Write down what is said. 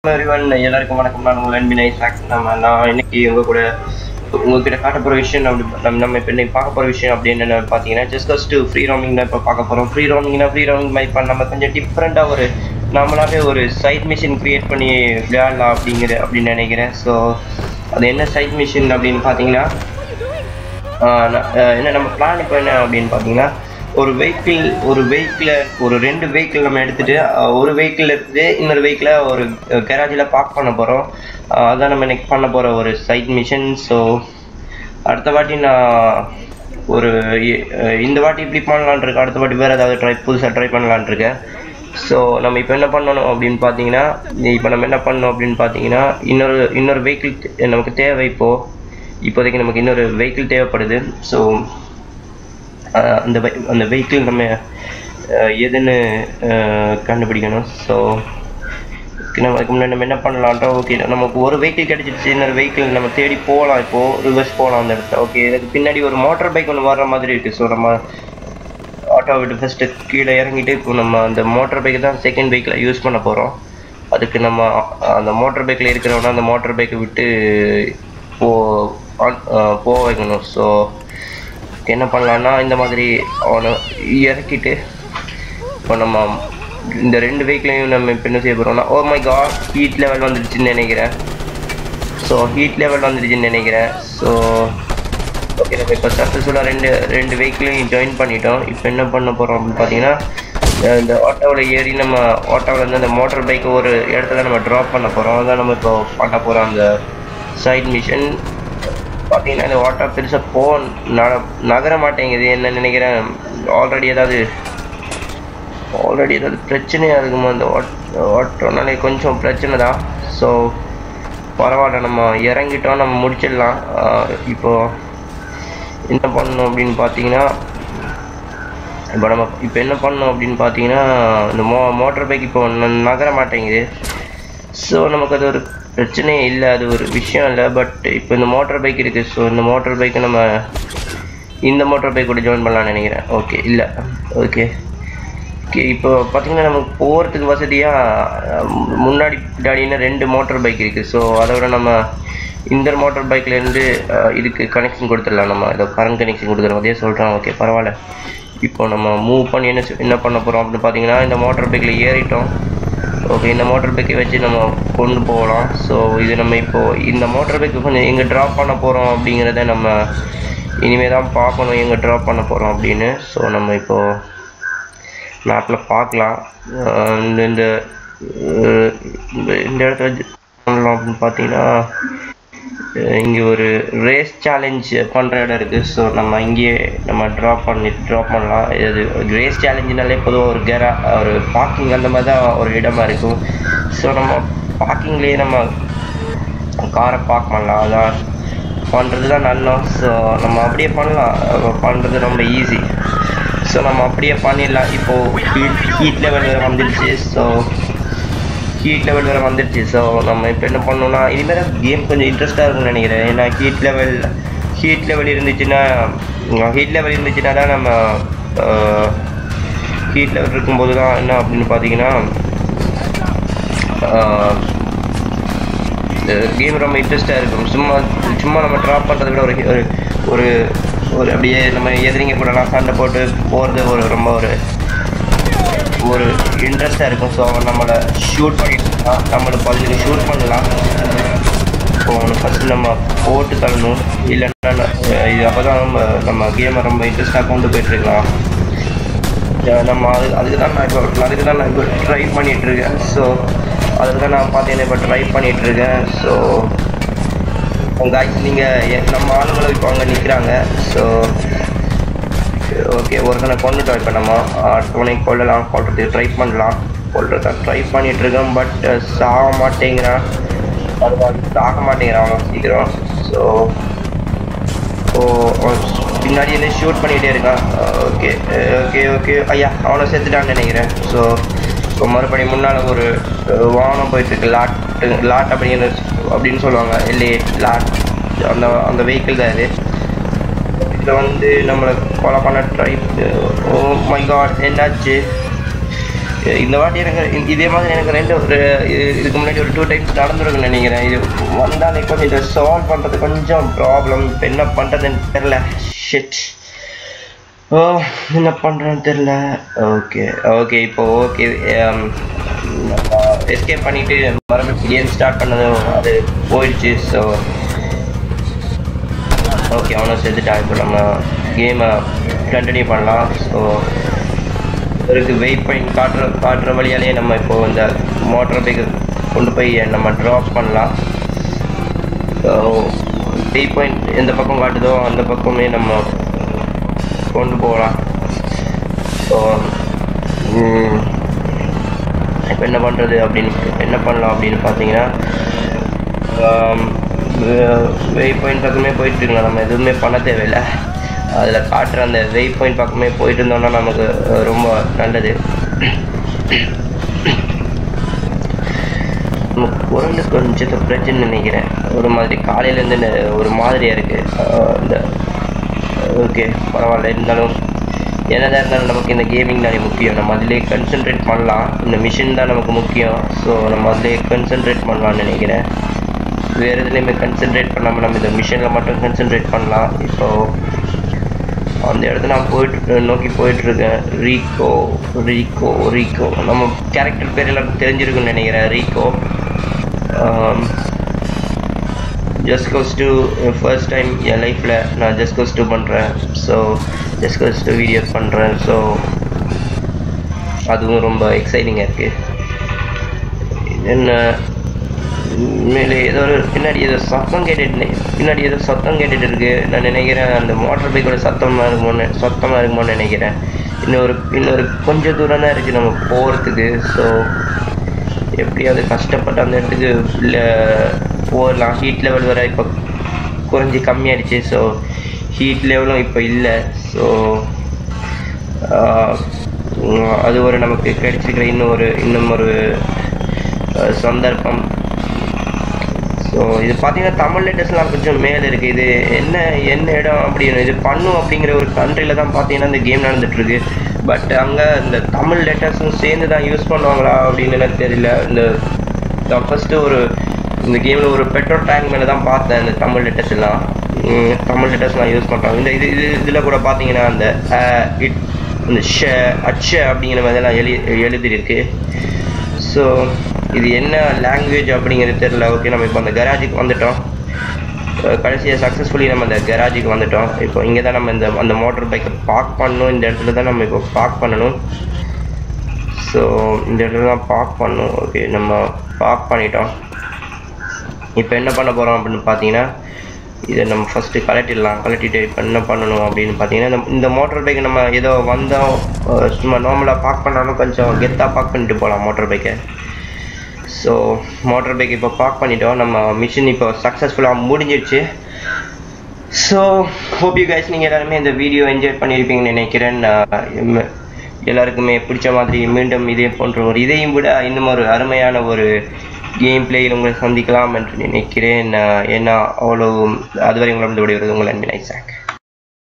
everyone எல்லாருக்கும் வணக்கம் நான் உங்கள் அன்பினை சாக் நம்ம நான் இன்னைக்கு உங்க கூட உங்ககிட்ட காட்ட போகிற விஷயம் அப்படி நம்ம நம்ம இப்போ இன்னைக்கு பார்க்க போகிற விஷயம் அப்படின்னு என்ன பார்த்தீங்கன்னா ஜஸ்ட் ஃபஸ்ட்டு ஃப்ரீ ரோமிங் தான் இப்போ பார்க்க போகிறோம் ஃப்ரீ ரோமிங்னா ஃப்ரீ ரோமிங் மாதிரி இப்போ நம்ம கொஞ்சம் டிஃப்ரெண்ட்டாக ஒரு நம்மளாவே ஒரு சைட் மிஷின் க்ரியேட் பண்ணி விளையாடலாம் அப்படிங்கிற அப்படின்னு நினைக்கிறேன் ஸோ அது என்ன சைட் மிஷின் அப்படின்னு பார்த்தீங்கன்னா ஆஹ் ந- ஆஹ் என்ன நம்ம பிளான் இப்போ என்ன அப்படின்னு பார்த்தீங்கன்னா ஒரு வெஹிக்கிள் ஒரு வெஹிக்கிளை ஒரு ரெண்டு வெஹிக்கிள் நம்ம எடுத்துட்டு ஆஹ் ஒரு வெஹிக்கிள் எடுத்துட்டு இன்னொரு வெஹிக்கிளை ஒரு கராஜில் பார்க் பண்ண போகிறோம் அதான் நம்ம இன்னைக்கு பண்ண போகிற ஒரு சைட் மிஷன் ஸோ அடுத்த வாட்டி நான் ஒரு இ- அஹ் இந்த வாட்டி இப்படி பண்ணலான் இருக்கேன் அடுத்த வாட்டி வேறு ஏதாவது ட்ரை புதுசாக ட்ரை பண்ணலான் இருக்கேன் ஸோ நம்ம இப்போ என்ன பண்ணணும் அப்படின்னு பார்த்தீங்கன்னா இப்போ நம்ம என்ன பண்ணணும் அப்படின்னு பார்த்தீங்கன்னா இன்னொரு இன்னொரு வெஹிக்கிள் நமக்கு தேவை இப்போது இப்போதைக்கு நமக்கு இன்னொரு வெஹிக்கிள் தேவைப்படுது ஸோ அந்த ve- அந்த வெஹிக்கிள் நம்ம அஹ், எதுன்னு அஹ், கண்டுபிடிக்கணும் ஸோ நம்ம அதுக்கு முன்னாடி நம்ம என்ன பண்ணலாம்ன்றா ஓகே நமக்கு ஒரு வெஹிக்கிள் கிடைச்சிருச்சு இன்னொரு வெஹிக்கிள் நம்ம தேடி போகலாம் இப்போது ரிவர்ஸ் போகலாம் அந்த இடத்துல ஓகே இதுக்கு பின்னாடி ஒரு மோட்டார் பைக் ஒன்று வர்ற மாதிரி இருக்குது ஸோ நம்ம ஆட்டோ விட்டு ஃபஸ்ட்டு கீழே இறங்கிட்டு இப்போ நம்ம அந்த மோட்டார் பைக்கை தான் செகண்ட் பைக்கில் யூஸ் பண்ண போகிறோம் அதுக்கு நம்ம அ- அந்த மோட்டார் பைக்கில் இருக்கிறவனா அந்த மோட்டார் பைக்கை விட்டு போ ஆன்- அஹ் போக வைக்கணும் ஸோ என்ன பண்ணலான்னா இந்த மாதிரி அவனை இறக்கிட்டு இப்போ நம்ம இந்த ரெண்டு வெஹிக்கிளையும் நம்ம இப்போ என்ன செய்ய போகிறோம்னா oh my god heat level வந்துடுச்சுன்னு நினைக்கிறேன் ஸோ ஹீட் லெவல் வந்துடுச்சுன்னு நினைக்கிறேன் ஸோ ஓகே நம்ம இப்போ சக்ஸஸ்ஃபுல்லாக ரெண்டு ரெண்டு வெஹிக்கிளையும் ஜாயின் பண்ணிட்டோம் இப்போ என்ன பண்ண போகிறோம் அப்படின்னு பார்த்தீங்கன்னா அஹ் இந்த ஆட்டோவில் ஏறி நம்ம ஆட்டோவில் இருந்து அந்த மோட்டார் பைக்கை ஒரு இடத்துல நம்ம ட்ராப் பண்ண போகிறோம் அதான் நம்ம இப்போ பண்ண போகிறோம் அந்த சைட் மிஷன் பார்த்தீங்கன்னா இந்த ஆட்டோ பெருசாக போ ந நகர மாட்டேங்குது என்ன நினைக்கிறேன் ஆல்ரெடி ஏதாவது ஆல்ரெடி ஏதாவது பிரச்சனையாக இருக்குமா அந்த ஆட்டோனாலே கொஞ்சம் பிரச்சனை தான் ஸோ பரவாயில்ல நம்ம இறங்கிட்டோம் நம்ம முடிச்சிடலாம் ஆஹ் இப்போ என்ன பண்ணணும் அப்படின்னு பார்த்தீங்கன்னா இப்போ நம்ம இப்போ என்ன பண்ணணும் அப்படின்னு பார்த்தீங்கன்னா இந்த மோ மோட்டர் பைக் இப்போ ந- நகர மாட்டேங்குது ஸோ நமக்கு அது ஒரு பிரச்சனையே இல்லை அது ஒரு விஷயம் இல்லை பட் இப்போ இந்த மோட்டார் பைக் இருக்குது ஸோ இந்த மோட்டார் பைக்கை நம்ம இந்த மோட்டார் பைக் கூட ஜாயின் பண்ணலாம்னு நினைக்கிறேன் ஓகே இல்லை ஓகே ஓகே இப்போ பார்த்தீங்கன்னா நமக்கு போகிறதுக்கு வசதியாக முன்னாடி பின்னாடின்னு ரெண்டு மோட்டார் பைக் இருக்குது ஸோ அதை விட நம்ம இந்த மோட்டார் பைக்லேருந்து இதுக்கு கனெக்ஷன் கொடுத்துடலாம் நம்ம ஏதோ கரண்ட் கனெக்ஷன் கொடுக்குறோம் அதே சொல்கிறோம் ஓகே பரவாயில்ல இப்போ நம்ம மூவ் பண்ணி என்ன செய்- என்ன பண்ண போகிறோம் அப்படின்னு பார்த்தீங்கன்னா இந்த மோட்டார் பைக்கில் ஏறிட்டோம் ஓகே இந்த மோட்டார் பைக்கை வச்சு நம்ம கொண்டு போகலாம் ஸோ இது நம்ம இப்போது இந்த மோட்டார் பைக்கு கொஞ்சம் எங்கே ட்ராப் பண்ண போகிறோம் அப்படிங்கிறத நம்ம இனிமே தான் பார்க்கணும் எங்கே ட்ராப் பண்ண போகிறோம் அப்படின்னு ஸோ நம்ம இப்போது மேப்பில் பார்க்கலாம் அஹ் இந்த இந்த அஹ் இந்த இந்த இடத்துல ஜ- பண்ணலாம் அப்படின்னு பார்த்தீங்கன்னா இங்கே ஒரு ரேஸ் சேலஞ்ச் பண்ணுற இடம் இருக்குது ஸோ நம்ம இங்கேயே நம்ம ட்ராப் பண்ணி ட்ராப் பண்ணலாம் இது ரேஸ் சேலஞ்சுனாலே பொதுவாக ஒரு கெரா ஒரு பார்க்கிங் அந்த மாதிரி தான் ஒரு இடமா இருக்கும் ஸோ நம்ம பார்க்கிங்லேயே நம்ம காரை பார்க் பண்ணலாம் அதான் பண்ணுறது தான் நல்லோம் ஸோ நம்ம அப்படியே பண்ணலாம் பண்ணுறது ரொம்ப ஈஸி ஸோ நம்ம அப்படியே பண்ணிடலாம் இப்போது ஹீட் ஹீட் லெவல் வேறு வந்துடுச்சு ஸோ ஹீட் லெவல் வேறு வந்துடுச்சு ஸோ நம்ம இப்போ என்ன பண்ணோம்னா இனிமேல் கேம் கொஞ்சம் இன்ட்ரெஸ்ட்டாக இருக்கும்னு நினைக்கிறேன் ஏன்னா ஹீட் லெவல் ஹீட் லெவல் இருந்துச்சுன்னா ஹீட் லெவல் இருந்துச்சுன்னா தான் நம்ம ஹீட் லெவல் இருக்கும்போது தான் என்ன அப்படின்னு பார்த்தீங்கன்னா கேம் ரொம்ப இன்ட்ரெஸ்ட்டாக இருக்கும் சும்மா சும்மா நம்ம ட்ராப் பண்ணுறத விட ஒரு ஒரு ஒரு ஒரு அப்படியே நம்ம எதிரிங்க கூடலாம் சண்டை போட்டு போகிறது ஒரு ரொம்ப ஒரு ஒரு இன்ட்ரெஸ்டாக இருக்கும் ஸோ அவன் நம்மளை ஷூட் பண்ணிட்டு இருக்கான் நம்மளுக்கு பதிலுக்கு ஷூட் பண்ணலாம் ஸோ அவனை ஃபஸ்ட்டு நம்ம போட்டு தள்ளணும் இல்லைன்னா ந- இது அப்போ தான் நம்ம நம்ம கேமை ரொம்ப இன்ட்ரெஸ்டாக கொண்டு போயிட்டுருக்கலாம் நம்ம அது அதுக்கு தான் நான் இப்போ அதுக்கு தான் நான் இப்போ ட்ரை பண்ணிகிட்ருக்கேன் ஸோ அதுக்கு தான் நான் பார்த்தீங்கன்னா இப்போ ட்ரை பண்ணிகிட்ருக்கேன் ஸோ காய்ஸ் நீங்கள் நம்ம ஆளுங்களும் இப்போ அங்கே நிற்கிறாங்க ஸோ ஓகே ஒருத்தனை கொண்டுட்டோம் இப்போ நம்ம அடுத்தவனை கொல்லலாம் கொல்றதுக்கு ட்ரை பண்ணலாம் கொல்றத ட்ரை பண்ணிட்டு இருக்கேன் பட் சாக மாட்டேங்கிறான் அது சாக மாட்டேங்கிறான் அவன் சீக்கிரம் ஸோ ஸோ பின்னாடி என்ன ஷூட் பண்ணிகிட்டே இருக்கான் ஓகே ஓகே ஓகே ஐயா அவனை செத்துட்டான்னு நினைக்கிறேன் ஸோ இப்போ மறுபடியும் முன்னால் ஒரு அஹ், வாகனம் போயிட்டுருக்கு லாட் லாட் அப்படிங்கிற அப்படின்னு சொல்லுவாங்க இல்லையே லாட் அந்த அந்த வெஹிக்கிள் தான் இது இதில் வந்து நம்மளை கொலை பண்ண ட்ரை ஓ மை காட் என்னாச்சு இந்த வாட்டி எனக்கு இந்த- இதே மாதிரி எனக்கு ரெண்டு ஒரு இது- இதுக்கு முன்னாடி ஒரு டூ டைம்ஸ் நடந்துருக்குன்னு நினைக்கிறேன் இது வந்தாலே கொஞ்சம் இதை சால்வ் பண்ணுறது கொஞ்சம் ப்ராப்ளம் இப்போ என்ன பண்ணுறதுன்னு தெரில ஷிட் ஓ என்ன பண்ணுறேன்னு தெரில ஓகே ஓகே இப்போ ஓகே எஸ்கேப் பண்ணிட்டு மறுபடியும் கேம் ஸ்டார்ட் பண்ணதும் அது போயிடுச்சு ஸோ ஓகே அவனை செஞ்சுட்டான் இப்போ நம்ம கேமை கண்டினியூ பண்ணலாம் ஸோ இருக்கு வெயிட் பண்ணி காட்டுற காட்டுற வழியாலேயே நம்ம இப்போ இந்த மோட்டர் பைக்கு கொண்டு போய் நம்ம ட்ராப் பண்ணலாம் ஸோ வெயிட் பாயிண்ட் எந்த பக்கம் காட்டுதோ அந்த பக்கமே நம்ம கொண்டு போகலாம் ஸோ இப்போ என்ன பண்ணுறது அப்படின்னு என்ன பண்ணலாம் அப்படின்னு பார்த்தீங்கன்னா வெயிட் பாயிண்ட் பக்கமே போயிட்டு இருக்கலாம் நம்ம எதுவுமே பண்ண தேவையில்லை அதில் காட்டுற அந்த வெயிட் பாயிண்ட் பக்கமே போயிட்டு இருந்தோம்னா நமக்கு அஹ், ரொம்ப நல்லது நம்ம குரல் கொஞ்சம் பிரச்சனை நினைக்கிறேன் ஒரு மாதிரி காலையிலேருந்து ஒரு மாதிரியாக இருக்குது இந்த ஓகே பரவாயில்ல இருந்தாலும் என்னதான் இருந்தாலும் நமக்கு இந்த கேமிங் தானே முக்கியம் நம்ம அதிலே கன்சென்ட்ரேட் பண்ணலாம் இந்த மிஷின் தான் நமக்கு முக்கியம் ஸோ நம்ம அதிலே கன்சென்ட்ரேட் பண்ணலாம்னு நினைக்கிறேன் வேறு எதுலேயுமே கன்சென்ட்ரேட் பண்ணாமல் நம்ம இந்த மிஷினில் மட்டும் கன்சென்ட்ரேட் பண்ணலாம் இப்போ அந்த இடத்துல நான் போயிட்டு நோக்கி போயிட்டு இருக்கேன் ரீகோ ரீகோ ரீகோ நம்ம கேரக்டர் பேர் எல்லாருக்கும் தெரிஞ்சிருக்குன்னு நினைக்கிறேன் Rico just goes to first time என் லைஃப்பில் நான் ஜஸ்ட் கோஸ் டூ பண்ணுறேன் so just goes to videos பண்ணுறேன் ஸோ அதுவும் ரொம்ப எக்ஸைட்டிங்காக இருக்குது என்ன மேலே ஏதோ ஒரு பின்னாடி ஏதோ சத்தம் கேட்டுட்டு பின்னாடி ஏதோ சத்தம் கேட்டுட்டு இருக்கு நான் நினைக்கிறேன் அந்த மோட்டர் பைக்கோட சத்தமாக இருக்குமோன்னு சத்தமாக இருக்குமோன்னு நினைக்கிறேன் இன்னொரு இன்னொரு கொஞ்சம் தூரம் தான் இருக்குது நம்ம போகிறதுக்கு ஸோ எப்படியாவது கஷ்டப்பட்டு அந்த இடத்துக்கு இல்லை போகலாம் ஹீட் லெவல் வர இப்போ குறைஞ்சி கம்மியாயிடுச்சு ஸோ ஹீட் லெவலும் இப்போ இல்லை ஸோ அது ஒரு நமக்கு கிடைச்சிருக்கிற இன்னும் ஒரு இன்னும் ஒரு அஹ், சந்தர்ப்பம் ஸோ இது பார்த்தீங்கன்னா தமிழ் லேட்டஸ்ட்லாம் கொஞ்சம் மேலே இருக்குது இது என்ன என்ன இடம் அப்படின்னு இது பண்ணும் அப்படிங்கிற ஒரு கண்ட்ரியில் தான் பார்த்தீங்கன்னா இந்த கேம் நடந்துட்டுருக்கு பட் அங்கே இந்த தமிழ் லெட்டர்ஸும் சேர்ந்து தான் யூஸ் பண்ணுவாங்களா அப்படின்னு எனக்கு தெரியல இந்த நான் ஃபஸ்ட்டு ஒரு இந்த கேமில் ஒரு பெட்ரோல் டேங்க் மேலே தான் பார்த்தேன் இந்த தமிழ் லெட்டர்ஸ் எல்லாம் உம், தமிழ் லெட்டர்ஸ்லாம் யூஸ் பண்ணுறாங்க இந்த இது இது இதில் கூட பார்த்தீங்கன்னா அந்த அ, இட் இந்த ஷ அச்ச அப்படிங்கிற மாதிரிலாம் எழுதி எழுதியிருக்கு ஸோ இது என்ன லாங்குவேஜ் அப்படிங்கிறது தெரியல ஓகே நம்ம இப்போ அந்த கராஜுக்கு வந்துட்டோம் கடைசியாக சக்ஸஸ்ஃபுல்லி நம்ம அந்த கராஜுக்கு வந்துட்டோம் இப்போ இங்கே தான் நம்ம இந்த அந்த மோட்டர் பைக்கை பார்க் பண்ணணும் இந்த இடத்துல தான் நம்ம இப்போ பார்க் பண்ணணும் ஸோ இந்த இடத்துல தான் பார்க் பண்ணணும் ஓகே நம்ம பார்க் பண்ணிட்டோம் இப்போ என்ன பண்ண போகிறோம் அப்படின்னு பார்த்தீங்கன்னா இதை நம்ம ஃபஸ்ட்டு கலட்டிடலாம் கலட்டிட்டு இப்போ என்ன பண்ணணும் அப்படின்னு பார்த்தீங்கன்னா இந்த- இந்த மோட்டர் பைக்கை நம்ம ஏதோ வந்தோம் அஹ் சும்மா நார்மலாக பார்க் பண்ணாலும் கொஞ்சம் கெத்தாக பார்க் பண்ணிட்டு போகலாம் மோட்டர் பைக்கை ஸோ மோட்டர் பைக் இப்போ பார்க் பண்ணிட்டோம் நம்ம மிஷின் இப்போ சக்ஸஸ்ஃபுல்லாக முடிஞ்சிருச்சு ஸோ ஹோப் யூ கைஸ் நீங்கள் எல்லாருமே இந்த வீடியோ என்ஜாய் பண்ணியிருப்பீங்கன்னு நினைக்கிறேன் நான் எம்- எல்லாருக்குமே பிடிச்ச மாதிரி மீண்டும் இதே போன்ற ஒரு இதையும் விட இன்னும் ஒரு அருமையான ஒரு கேம் பிளேயில் உங்களை சந்திக்கலாம் என்று நினைக்கிறேன் நான் ஏன்னா அவ்வளோ அதுவரை உங்களை விடைபெறுவது உங்கள் அன்பின் ஐசாக்